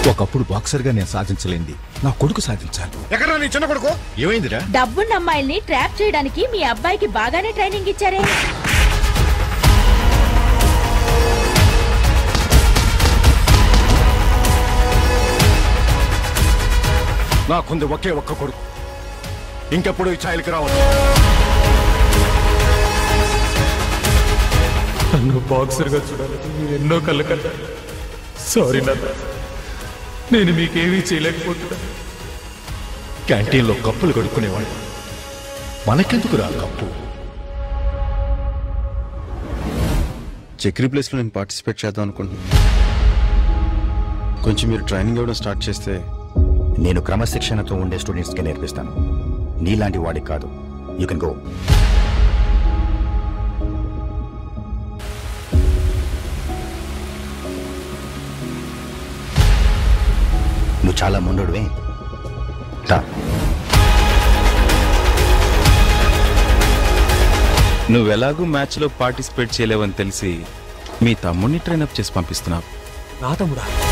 ఒకప్పుడు బాక్సర్ గా నేను సాధించలేంది నా కొడుకు సాధించాలి ఎక్కడ నీ చిన్న కొడుకు ఏమైందిరా డబ్బున్న అమ్మాయిల్ని ట్రాప్ చేయడానికి మీ అబ్బాయికి బాగానే ట్రైనింగ్ ఇచ్చారే నాకుంది ఒకే ఒక్క కొడుకు ఇంకెప్పుడు ఈ ఛాయలకి రావద్దు నన్ను బాక్సర్గా చూడాలని ఎన్నో కళ్ళ కన్నా సారీ నాన్న నేను మీకేమీ చేయలేకపోతున్నా క్యాంటీన్లో కప్పులు కడుక్కునేవాడు మనకెందుకు రా కప్పు చక్రీ ప్లేస్లో నేను పార్టిసిపేట్ చేద్దాం అనుకుంటున్నాను కొంచెం మీరు ట్రైనింగ్ ఇవ్వడం స్టార్ట్ చేస్తే నేను క్రమశిక్షణతో ఉండే స్టూడెంట్స్కే నేర్పిస్తాను నీలాంటి వాడికి కాదు యూ కెన్ గో నువ్వు చాలా ముందుడువే రా నువ్వెలాగూ మ్యాచ్లో పార్టిసిపేట్ చేయలేవని తెలిసి మీ తమ్ముడిని ట్రైనప్ చేసి పంపిస్తున్నావు నా తమ్ముడా